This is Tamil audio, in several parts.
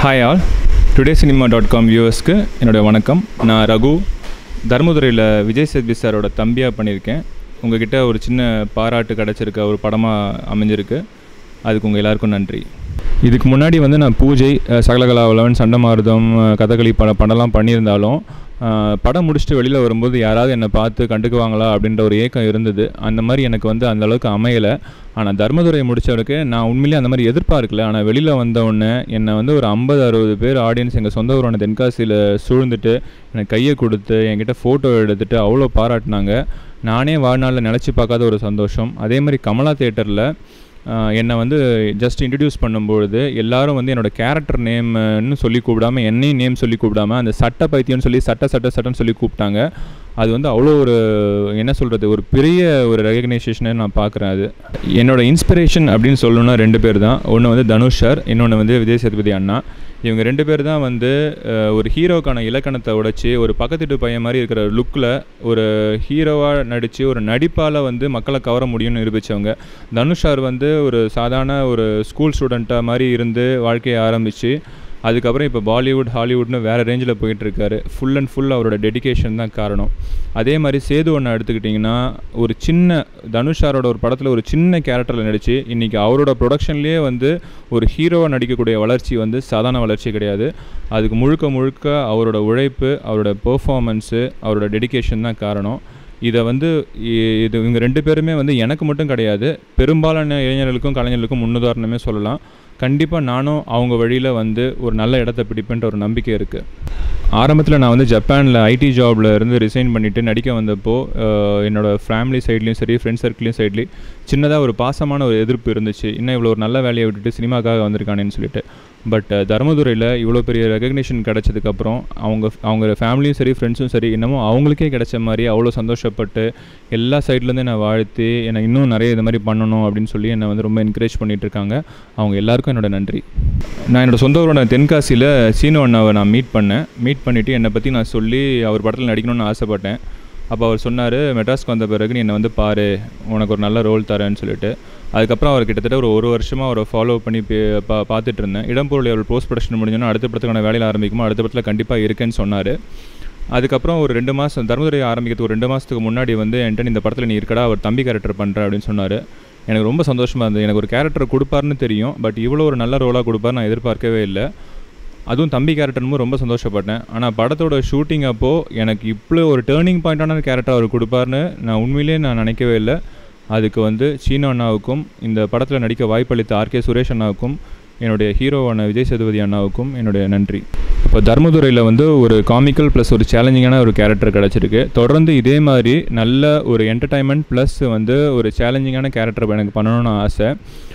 hi all Today Cinema dot com வியூவர்ஸ்க்கு என்னுடைய வணக்கம் நான் ரகு தர்மதுரையில் விஜய் சேத்பி சாரோட தம்பியாக பண்ணியிருக்கேன் உங்ககிட்ட ஒரு சின்ன பாராட்டு கிடச்சிருக்க ஒரு படமாக அமைஞ்சிருக்கு அதுக்கு உங்கள் எல்லாருக்கும் நன்றி இதுக்கு முன்னாடி வந்து நான் பூஜை அஹ், சகலகலாவலவன் சண்டமாருதம் அஹ், கதகளி பட படம்லாம் பண்ணியிருந்தாலும் அஹ், படம் முடிச்சுட்டு வெளியில் வரும்போது யாராவது என்னை பார்த்து கண்டுக்குவாங்களா அப்படின்ற ஒரு ஏக்கம் இருந்தது அந்த மாதிரி எனக்கு வந்து அந்த அளவுக்கு அமையலை ஆனால் தர்மதுரை முடித்தவருக்கு நான் உண்மையிலேயே அந்த மாதிரி எதிர்பார்க்கல ஆனால் வெளியில் வந்த உடனே என்னை வந்து ஒரு ஐம்பது அறுபது பேர் ஆடியன்ஸ் எங்கள் சொந்த ஊரான தென்காசியில் சூழ்ந்துட்டு எனக்கு கையை கொடுத்து என்கிட்ட ஃபோட்டோ எடுத்துட்டு அவ்வளோ பாராட்டினாங்க நானே வாழ்நாளில் நினச்சி பார்க்காத ஒரு சந்தோஷம் அதே மாதிரி கமலா தேட்டரில் என்னை வந்து ஜஸ்ட் இன்ட்ரடியூஸ் பண்ணும்பொழுது எல்லாரும் வந்து என்னோட கேரக்டர் நேம்னு சொல்லி கூப்பிடாம என்னையும் நேம் சொல்லி கூப்பிடாம அந்த சட்ட பைத்தியம்னு சொல்லி சட்ட சட்ட சட்டன்னு சொல்லி கூப்பிட்டாங்க அது வந்து அவ்வளோ ஒரு என்ன சொல்கிறது ஒரு பெரிய ஒரு ரெகக்னைசேஷனை நான் பார்க்குறேன் அது என்னோட இன்ஸ்பிரேஷன் அப்படின்னு சொல்லணும்னா ரெண்டு பேர் தான் ஒன்று வந்து தனுஷ் சார் இன்னொன்று வந்து விஜய் சேதுபதி அண்ணா இவங்க ரெண்டு பேர் தான் வந்து அஹ், ஒரு ஹீரோக்கான இலக்கணத்தை உடைச்சி ஒரு பக்கத்துட்டு பையன் மாதிரி இருக்கிற லுக்கில் ஒரு ஹீரோவாக நடித்து ஒரு நடிப்பால் வந்து மக்களை கவர முடியும்னு நிரூபித்தவங்க தனுஷ் சார் வந்து ஒரு சாதாரண ஒரு ஸ்கூல் ஸ்டூடெண்ட்டாக மாதிரி இருந்து வாழ்க்கையை ஆரம்பித்து அதுக்கப்புறம் இப்போ பாலிவுட் ஹாலிவுட்னு வேறு ரேஞ்சில் போயிட்டுருக்காரு ஃபுல் அண்ட் ஃபுல் அவரோட டெடிகேஷன் தான் காரணம் அதே மாதிரி சேது ஒன்று எடுத்துக்கிட்டிங்கன்னா ஒரு சின்ன தனுஷ் சாரோட ஒரு படத்தில் ஒரு சின்ன கேரக்டரில் நடித்து இன்றைக்கி அவரோட ப்ரொடக்ஷன்லேயே வந்து ஒரு ஹீரோவாக நடிக்கக்கூடிய வளர்ச்சி வந்து சாதாரண வளர்ச்சி கிடையாது அதுக்கு முழுக்க முழுக்க அவரோட உழைப்பு அவரோட பெர்ஃபார்மன்ஸு அவரோட டெடிகேஷன் தான் காரணம் இதை வந்து இ- இது இவங்க ரெண்டு பேருமே வந்து எனக்கு மட்டும் கிடையாது பெரும்பாலான இளைஞர்களுக்கும் கலைஞர்களுக்கும் முன்னுதாரணமே சொல்லலாம் கண்டிப்பாக நானும் அவங்க வழியில் வந்து ஒரு நல்ல இடத்த பிடிப்பேன்ற ஒரு நம்பிக்கை இருக்குது ஆரம்பத்தில் நான் வந்து ஜப்பானில் ஐடி ஜாபில் இருந்து ரிசைன் பண்ணிவிட்டு நடிக்க வந்தப்போ அஹ், என்னோட ஃபேமிலி சைட்லேயும் சரி ஃப்ரெண்ட்ஸ் சர்க்கிளையும் சைட்லேயும் சின்னதாக ஒரு பாசமான ஒரு எதிர்ப்பு இருந்துச்சு இன்னும் இவ்வளோ ஒரு நல்ல வேலையை விட்டுட்டு சினிமாக்காக வந்திருக்கானேன்னு சொல்லிட்டு பட் தருமதுரையில் இவ்வளோ பெரிய ரெகக்னிஷன் கிடச்சதுக்கப்புறம் அவங்க அவங்க ஃபேமிலியும் சரி ஃப்ரெண்ட்ஸும் சரி இன்னமும் அவங்களுக்கே கிடைச்ச மாதிரி அவ்வளோ சந்தோஷப்பட்டு எல்லா சைட்லேருந்து என்னை வாழ்த்தி என்னை இன்னும் நிறைய இது மாதிரி பண்ணணும் அப்படின்னு சொல்லி என்னை வந்து ரொம்ப என்கரேஜ் பண்ணிட்டு இருக்காங்க அவங்க எல்லாருக்கும் என்னோட நன்றி நான் என்னோட சொந்த ஊரோட தென்காசியில் சீனு அண்ணாவை நான் மீட் பண்ணேன் மீட் பண்ணிவிட்டு என்னை பற்றி நான் சொல்லி அவர் படத்தில் நடிக்கணும்னு ஆசைப்பட்டேன் அப்போ அவர் சொன்னார் மெட்ராஸ்க்கு வந்த பிறகு நீ என்னை வந்து பாரு உனக்கு ஒரு நல்ல ரோல் தரேன்னு சொல்லிட்டு அதுக்கப்புறம் அவர் கிட்டத்தட்ட ஒரு ஒரு வருஷமாக அவரை ஃபாலோ பண்ணி பே- பா பார்த்துட்டு இருந்தேன் இடம்பொருள் அவர் போஸ்ட் ப்ரொடக்ஷன் முடிஞ்சோன்னா அடுத்த படத்துக்கான வேலையில் ஆரம்பிக்குமோ அடுத்த படத்தில் கண்டிப்பாக இருக்கேன்னு சொன்னார் அதுக்கப்புறம் ஒரு ரெண்டு மாதம் தர்மதுரை ஆரம்பிக்கிறதுக்கு ஒரு ரெண்டு மாதத்துக்கு முன்னாடி வந்து என்கிட்ட இந்த படத்தில் நீ இருக்கடா அவர் தம்பி கேரக்டர் பண்ணுற அப்படின்னு சொன்னார் எனக்கு ரொம்ப சந்தோஷமாக இருந்தது எனக்கு ஒரு கேரக்டர் கொடுப்பாருன்னு தெரியும் பட் இவ்வளோ ஒரு நல்ல ரோலாக கொடுப்பார் நான் எதிர்பார்க்கவே இல்லை அதுவும் தம்பி கேரக்டர்னு ரொம்ப சந்தோஷப்பட்டேன் ஆனால் படத்தோட ஷூட்டிங் அப்போது எனக்கு இவ்வளோ ஒரு டேர்னிங் பாயிண்டான கேரக்டர் அவர் கொடுப்பாருன்னு நான் உண்மையிலேயே நான் நினைக்கவே இல்லை அதுக்கு வந்து சீனு அண்ணாவுக்கும் இந்த படத்தில் நடிக்க வாய்ப்பளித்த ஆர்கே சுரேஷ் அண்ணாவுக்கும் என்னுடைய ஹீரோவான விஜய் சேதுபதி அண்ணாவுக்கும் என்னுடைய நன்றி இப்போ தர்மதுரையில் வந்து ஒரு காமிக்கல் ப்ளஸ் ஒரு சேலஞ்சிங்கான ஒரு கேரக்டர் கிடச்சிருக்கு தொடர்ந்து இதே மாதிரி நல்ல ஒரு என்டர்டைன்மெண்ட் ப்ளஸ் வந்து ஒரு சேலஞ்சிங்கான கேரக்டர் எனக்கு பண்ணணும்னு ஆசை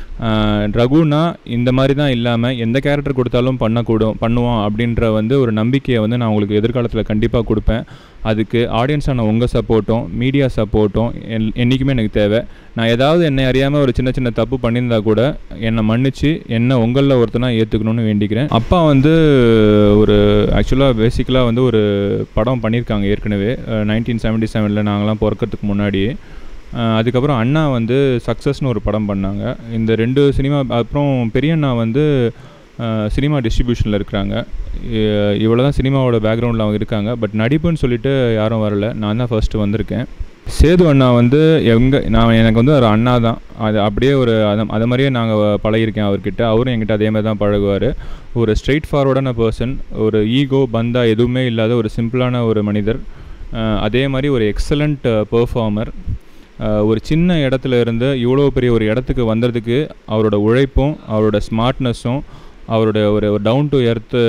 ஆஹ் ரகுனா இந்த மாதிரி தான் இல்லாமல் எந்த கேரக்டர் கொடுத்தாலும் பண்ணக்கூடும் பண்ணுவோம் அப்படின்ற வந்து ஒரு நம்பிக்கையை வந்து நான் உங்களுக்கு எதிர்காலத்தில் கண்டிப்பாக கொடுப்பேன் அதுக்கு ஆடியன்ஸான உங்கள் சப்போர்ட்டும் மீடியா சப்போர்ட்டும் என் என்றைக்குமே எனக்கு தேவை நான் ஏதாவது என்னை அறியாமல் ஒரு சின்ன சின்ன தப்பு பண்ணியிருந்தா கூட என்னை மன்னிச்சு என்னை உங்களில் ஒருத்தனா ஏற்றுக்கணும்னு வேண்டிக்கிறேன் அப்பா வந்து ஒரு ஆக்சுவலாக பேசிக்கலாக வந்து ஒரு படம் பண்ணியிருக்காங்க ஏற்கனவே நைன்டீன் செவன்ட்டி செவனில் நாங்களாம் பிறக்கிறதுக்கு முன்னாடியே அஹ் அதுக்கப்புறம் அண்ணா வந்து சக்ஸஸ்னு ஒரு படம் பண்ணாங்க இந்த ரெண்டு சினிமா அப்புறம் பெரியண்ணா வந்து அஹ், சினிமா டிஸ்ட்ரிபியூஷனில் இருக்கிறாங்க இவ்வளோ தான் சினிமாவோட பேக்ரவுண்டில் அவங்க இருக்காங்க பட் நடிப்புன்னு சொல்லிட்டு யாரும் வரல நான் தான் ஃபர்ஸ்ட்டு வந்திருக்கேன் சேது அண்ணா வந்து எங்க நான் எனக்கு வந்து ஒரு அண்ணா தான் அது அப்படியே ஒரு அதை அதை மாதிரியே நாங்கள் பழகிருக்கேன் அவர்கிட்ட அவரும் என்கிட்ட அதே மாதிரி தான் பழகுவார் ஒரு ஸ்ட்ரெயிட் ஃபார்வர்டான பர்சன் ஒரு ஈகோ பந்தா எதுவுமே இல்லாத ஒரு சிம்பிளான ஒரு மனிதர் அஹ், அதே மாதிரி ஒரு எக்ஸலண்ட் பெர்ஃபார்மர் ஆஹ் ஒரு சின்ன இடத்துல இருந்து இவ்வளோ பெரிய ஒரு இடத்துக்கு வந்ததுக்கு அவரோட உழைப்பும் அவரோட ஸ்மார்ட்னஸும் அவரோட ஒரு டவுன் டு எர்த்து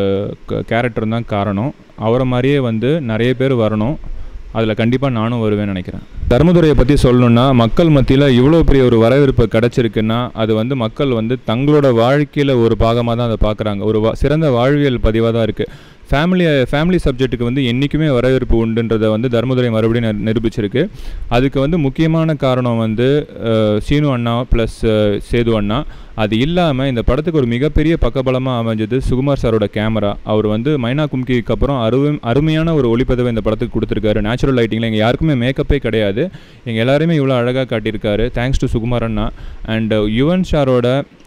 கேரக்டர் தான் காரணம் அவரை மாதிரியே வந்து நிறைய பேர் வரணும் அதில் கண்டிப்பாக நானும் வருவேன்னு நினைக்கிறேன் தர்மதுரையை பற்றி சொல்லணுன்னா மக்கள் மத்தியில் இவ்வளோ பெரிய ஒரு வரவேற்பு கிடச்சிருக்குன்னா அது வந்து மக்கள் வந்து தங்களோட வாழ்க்கையில் ஒரு பாகமாக தான் அதை பார்க்குறாங்க ஒரு வா- சிறந்த வாழ்வியல் பதிவாக தான் இருக்குது ஃபேமிலி ஃபேமிலி சப்ஜெக்ட்டுக்கு வந்து என்றைக்குமே வரவேற்பு உண்டுன்றதை வந்து தர்மதுரை மறுபடியும் நிரு- நிரூபிச்சிருக்கு அதுக்கு வந்து முக்கியமான காரணம் வந்து அஹ், சீனு அண்ணா ப்ளஸ் சேது அண்ணா அது இல்லாமல் இந்த படத்துக்கு ஒரு மிகப்பெரிய பக்கபலமாக அமைஞ்சது சுகுமார் சாரோட கேமரா அவர் வந்து மைனா கும்கிக்கு அப்புறம் அருமை அருமையான ஒரு ஒளிப்பதிவை இந்த படத்துக்கு கொடுத்துருக்காரு நேச்சுரல் லைட்டிங்கில் எங்கள் யாருக்குமே மேக்கப்பே கிடையாது எங்கள் எல்லாருமே இவ்வளோ அழகாக காட்டியிருக்காரு தேங்க்ஸ் டு சுகுமார் அண்ணா அண்ட் யுவன் சாரோட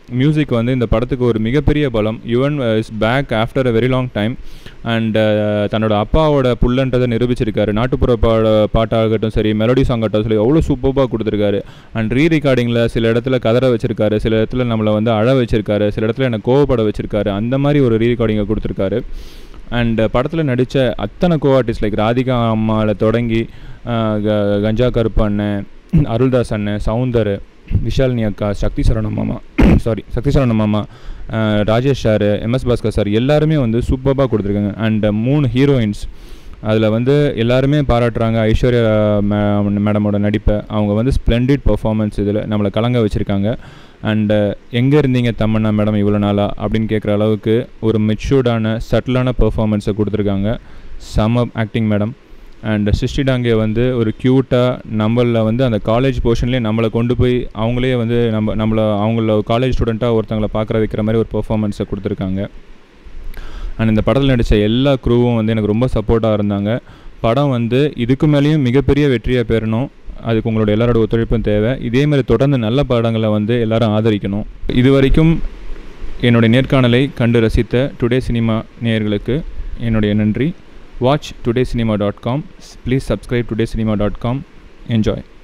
மியூசிக் வந்து இந்த படத்துக்கு ஒரு மிகப்பெரிய பலம் Yuvan is back after a very long time and தன்னோட அப்பாவோட புல்லன்றதை நிரூபிச்சிருக்காரு நாட்டுப்புற பாட பாட்டாகட்டும் சரி மெலோடி சாங் ஆகட்டும் சரி அவ்வளோ சூப்பராக கொடுத்துருக்காரு அண்ட் ரீ ரெக்கார்டிங்கில் சில இடத்துல கதற வச்சிருக்காரு சில இடத்துல நம்மளை வந்து அழ வச்சிருக்காரு சில இடத்துல என்னை கோவப்பட வச்சிருக்காரு அந்த மாதிரி ஒரு ரீ ரெக்கார்டிங்கை கொடுத்துருக்காரு அண்ட் படத்தில் நடித்த அத்தனை கோ ஆர்டிஸ்ட் லைக் ராதிகா அம்மாவில் தொடங்கி அஹ், க- கஞ்சா கருப்பு அண்ணன் அருள்தாஸ் அண்ணன் சவுந்தர் விஷாலினி அக்கா சக்தி சரணம் மாமா சாரி சக்தி சரணம் மாமா அஹ், Rajesh sir MS Bhaskar sir எல்லாருமே வந்து சூப்பராக கொடுத்துருக்காங்க அண்ட் மூணு ஹீரோயின்ஸ் அதில் வந்து எல்லாருமே பாராட்டுறாங்க ஐஸ்வர்யா மே- மேடமோட நடிப்பை அவங்க வந்து ஸ்ப்ளெண்டிட் பர்ஃபார்மன்ஸ் இதில் நம்மளை கலங்க வச்சுருக்காங்க அண்டு எங்கே இருந்தீங்க தமன்னா மேடம் இவ்வளோ நாளா அப்படின்னு கேட்குற அளவுக்கு ஒரு மெச்சூர்டான சட்டிலான பெர்ஃபார்மன்ஸை கொடுத்துருக்காங்க செம ஆக்டிங் மேடம் அண்ட் சிருஷ்டி டாங்கே வந்து ஒரு க்யூட்டாக நம்மளில் வந்து அந்த காலேஜ் போர்ஷன்லேயே நம்மளை கொண்டு போய் அவங்களே வந்து நம்ம நம்மளை அவங்கள காலேஜ் ஸ்டூடெண்ட்டாக ஒருத்தங்களை பார்க்குற வைக்கிற மாதிரி ஒரு பெர்ஃபார்மன்ஸை கொடுத்துருக்காங்க அண்ட் இந்த படத்தில் நடித்த எல்லா க்ரூவும் வந்து எனக்கு ரொம்ப சப்போர்ட்டாக இருந்தாங்க படம் வந்து இதுக்கு மேலேயும் மிகப்பெரிய வெற்றியாக பெறணும் அதுக்கு உங்களோட எல்லாரோட ஒத்துழைப்பும் தேவை இதே மாதிரி தொடர்ந்து நல்ல படங்களை வந்து எல்லாரும் ஆதரிக்கணும் இது வரைக்கும் என்னுடைய நேர்காணலை கண்டு ரசித்த டுடே சினிமா நேயர்களுக்கு என்னுடைய நன்றி watch Today Cinema dot com please subscribe Today Cinema dot com enjoy